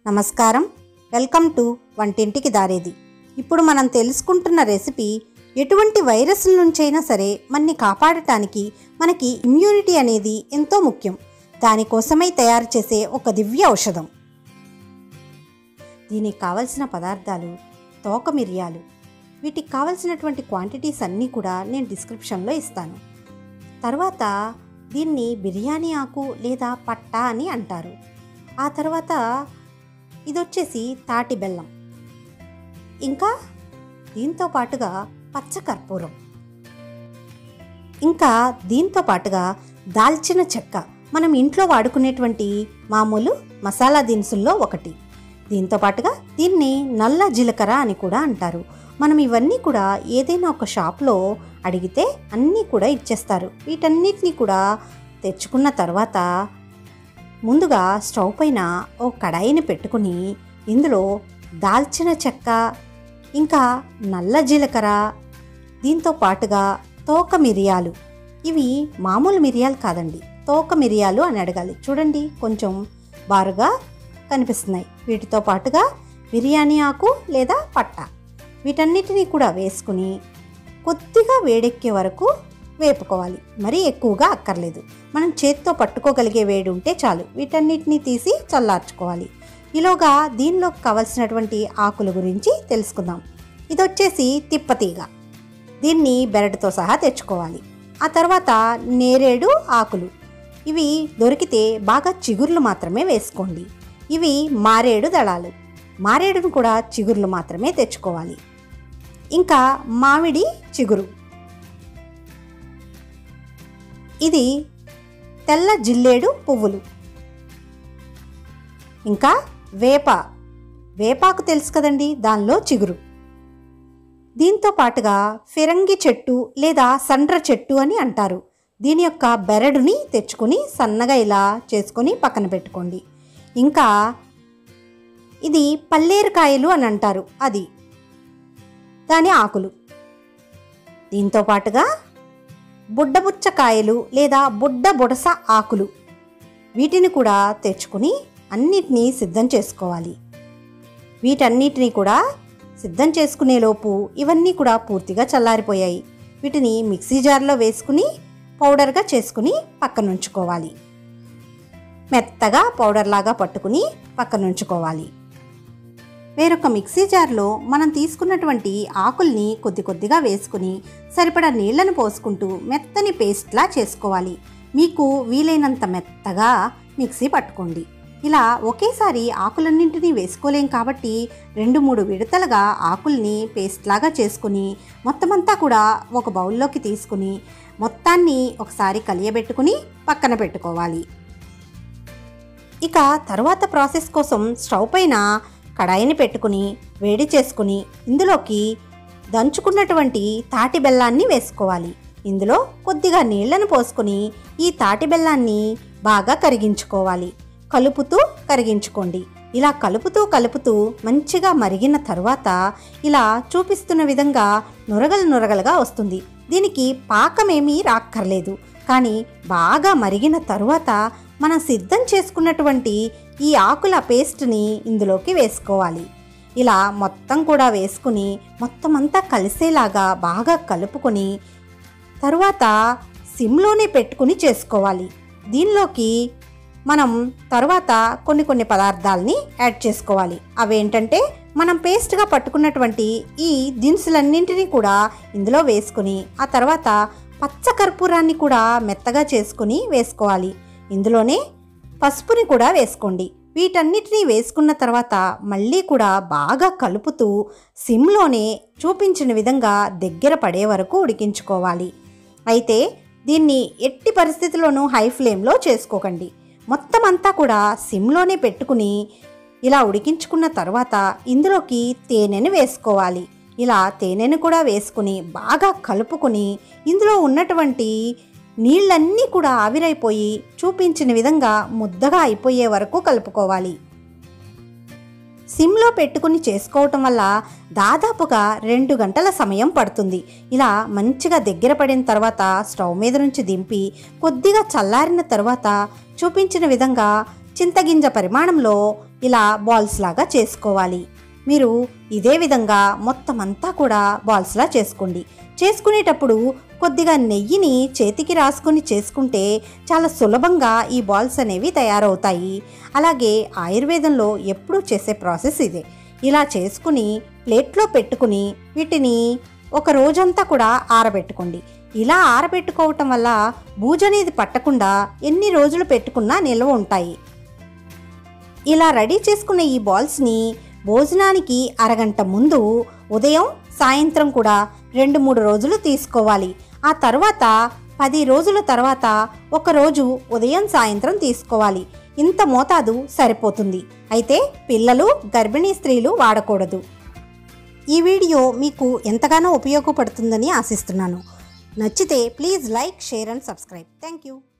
నమస్కారం welcome to వంటింటికి దారేది ఇప్పుడు మనం తెలుసుకుంటున్న రెసిపీ ఎటువంటి వైరస్ల నుంచైనా సరే మనని కాపాడటానికి మనకి ఇమ్యూనిటీ అనేది ఎంతో ముఖ్యం దానికోసమై తయారు చేసే ఒక దివ్య ఔషధం దీనికి కావలసిన పదార్థాలు తోక మిరియాలు వీటికి కావలసినటువంటి క్వాంటిటీస్ అన్నీ కూడా నేను డిస్క్రిప్షన్లో ఇస్తాను తర్వాత దీన్ని బిర్యానీ ఆకు లేదా పట్టా అని అంటారు ఆ తర్వాత ఇది వచ్చేసి తాటి బెల్లం ఇంకా దీంతో పాటుగా పచ్చ కర్పూరం ఇంకా దీంతో పాటుగా దాల్చిన చెక్క మనం ఇంట్లో వాడుకునేటువంటి మామూలు మసాలా దినుసుల్లో ఒకటి దీంతో పాటుగా దీన్ని నల్ల జీలకర్ర అని కూడా అంటారు మనం ఇవన్నీ కూడా ఏదైనా ఒక షాప్లో అడిగితే అన్నీ కూడా ఇచ్చేస్తారు వీటన్నిటిని కూడా తెచ్చుకున్న తర్వాత ముందుగా స్టవ్ పైన ఓ కడాయిని పెట్టుకుని ఇందులో దాల్చిన చెక్క ఇంకా నల్ల జీలకర్ర దీంతో పాటుగా తోక మిరియాలు ఇవి మామూలు మిరియాలు కాదండి తోక మిరియాలు అని అడగాలి చూడండి కొంచెం బారుగా కనిపిస్తున్నాయి వీటితో పాటుగా బిర్యానీ ఆకు లేదా పట్ట వీటన్నిటిని కూడా వేసుకుని కొద్దిగా వేడెక్కే వరకు వేపుకోవాలి మరీ ఎక్కువగా అక్కర్లేదు మనం చేత్తో పట్టుకోగలిగే వేడి ఉంటే చాలు వీటన్నిటిని తీసి చల్లార్చుకోవాలి ఈలోగా దీనిలోకి కావలసినటువంటి ఆకుల గురించి తెలుసుకుందాం ఇది వచ్చేసి తిప్పతీగ దీన్ని బెరడుతో సహా తెచ్చుకోవాలి ఆ తర్వాత నేరేడు ఆకులు ఇవి దొరికితే బాగా చిగుర్లు మాత్రమే వేసుకోండి ఇవి మారేడు దళాలు మారేడును కూడా చిగుర్లు మాత్రమే తెచ్చుకోవాలి ఇంకా మామిడి చిగురు ఇది తెల్ల జిల్లేడు పువ్వులు ఇంకా వేప వేపాకు తెలుసు కదండి దానిలో చిగురు దీంతో పాటుగా ఫిరంగి చెట్టు లేదా సండ్ర చెట్టు అని అంటారు దీని యొక్క బెరడుని తెచ్చుకొని సన్నగా ఇలా చేసుకొని పక్కన పెట్టుకోండి ఇంకా ఇది పల్లేరుకాయలు అని అంటారు అది దాని ఆకులు దీంతో పాటుగా బుడ్డబుచ్చకాయలు లేదా బుడ్డ బుడస ఆకులు వీటిని కూడా తెచ్చుకుని అన్నిటినీ సిద్ధం చేసుకోవాలి వీటన్నిటిని కూడా సిద్ధం చేసుకునేలోపు ఇవన్నీ కూడా పూర్తిగా చల్లారిపోయాయి వీటిని మిక్సీ జార్లో వేసుకుని పౌడర్గా చేసుకుని పక్కన ఉంచుకోవాలి మెత్తగా పౌడర్ లాగా పట్టుకుని పక్కన ఉంచుకోవాలి వేరొక మిక్సీ జార్లో మనం తీసుకున్నటువంటి ఆకుల్ని కొద్ది కొద్దిగా వేసుకుని సరిపడా నీళ్లను పోసుకుంటూ మెత్తని పేస్ట్లా చేసుకోవాలి మీకు వీలైనంత మెత్తగా మిక్సీ పట్టుకోండి ఇలా ఒకేసారి ఆకులన్నింటినీ వేసుకోలేం కాబట్టి రెండు మూడు విడతలుగా ఆకుల్ని పేస్ట్ లాగా చేసుకుని మొత్తం అంతా కూడా ఒక బౌల్లోకి తీసుకుని మొత్తాన్ని ఒకసారి కలియబెట్టుకుని పక్కన పెట్టుకోవాలి ఇక తర్వాత ప్రాసెస్ కోసం స్టవ్ పైన కడాయిని పెట్టుకుని వేడి చేసుకుని ఇందులోకి దంచుకున్నటువంటి తాటి బెల్లాన్ని వేసుకోవాలి ఇందులో కొద్దిగా నీళ్లను పోసుకొని ఈ తాటి బెల్లాన్ని బాగా కరిగించుకోవాలి కలుపుతూ కరిగించుకోండి ఇలా కలుపుతూ కలుపుతూ మంచిగా మరిగిన తర్వాత ఇలా చూపిస్తున్న విధంగా నురగలు నురగలుగా వస్తుంది దీనికి పాకమేమీ రాక్కర్లేదు కానీ బాగా మరిగిన తరువాత మనం సిద్ధం చేసుకున్నటువంటి ఈ ఆకుల పేస్ట్ని ఇందులోకి వేసుకోవాలి ఇలా మొత్తం కూడా వేసుకుని మొత్తం అంతా కలిసేలాగా బాగా కలుపుకొని తరువాత సిమ్లోనే పెట్టుకుని చేసుకోవాలి దీనిలోకి మనం తర్వాత కొన్ని కొన్ని పదార్థాలని యాడ్ చేసుకోవాలి అవేంటంటే మనం పేస్ట్గా పట్టుకున్నటువంటి ఈ దినుసులన్నింటినీ కూడా ఇందులో వేసుకుని ఆ తర్వాత పచ్చ కర్పూరాన్ని కూడా మెత్తగా చేసుకుని వేసుకోవాలి ఇందులోనే పసుపుని కూడా వేసుకోండి వీటన్నిటినీ వేసుకున్న తర్వాత మళ్ళీ కూడా బాగా కలుపుతూ సిమ్లోనే చూపించిన విధంగా దగ్గర పడే వరకు ఉడికించుకోవాలి అయితే దీన్ని ఎట్టి పరిస్థితుల్లోనూ హై ఫ్లేమ్లో చేసుకోకండి మొత్తం అంతా కూడా సిమ్లోనే పెట్టుకుని ఇలా ఉడికించుకున్న తర్వాత ఇందులోకి తేనెను వేసుకోవాలి ఇలా తేనెను కూడా వేసుకుని బాగా కలుపుకొని ఇందులో ఉన్నటువంటి నీళ్ళన్నీ కూడా ఆవిరైపోయి చూపించిన విధంగా ముద్దగా అయిపోయే వరకు కలుపుకోవాలి సిమ్లో పెట్టుకుని చేసుకోవటం వల్ల దాదాపుగా రెండు గంటల సమయం పడుతుంది ఇలా మంచిగా దగ్గర పడిన తర్వాత స్టవ్ మీద నుంచి దింపి కొద్దిగా చల్లారిన తర్వాత చూపించిన విధంగా చింతగింజ పరిమాణంలో ఇలా బాల్స్ లాగా చేసుకోవాలి మీరు ఇదే విధంగా మొత్తం అంతా కూడా బాల్స్లా చేసుకోండి చేసుకునేటప్పుడు కొద్దిగా నెయ్యిని చేతికి రాసుకొని చేసుకుంటే చాలా సులభంగా ఈ బాల్స్ అనేవి తయారవుతాయి అలాగే ఆయుర్వేదంలో ఎప్పుడూ చేసే ప్రాసెస్ ఇదే ఇలా చేసుకుని ప్లేట్లో పెట్టుకుని వీటిని ఒక రోజంతా కూడా ఆరబెట్టుకోండి ఇలా ఆరబెట్టుకోవటం వల్ల బూజనేది పట్టకుండా ఎన్ని రోజులు పెట్టుకున్నా నిల్వ ఉంటాయి ఇలా రెడీ చేసుకున్న ఈ బాల్స్ని భోజనానికి అరగంట ముందు ఉదయం సాయంత్రం కూడా రెండు మూడు రోజులు తీసుకోవాలి ఆ తర్వాత పది రోజుల తర్వాత ఒక రోజు ఉదయం సాయంత్రం తీసుకోవాలి ఇంత మోతాదు సరిపోతుంది అయితే పిల్లలు గర్భిణీ స్త్రీలు వాడకూడదు ఈ వీడియో మీకు ఎంతగానో ఉపయోగపడుతుందని ఆశిస్తున్నాను నచ్చితే please like share and subscribe thank you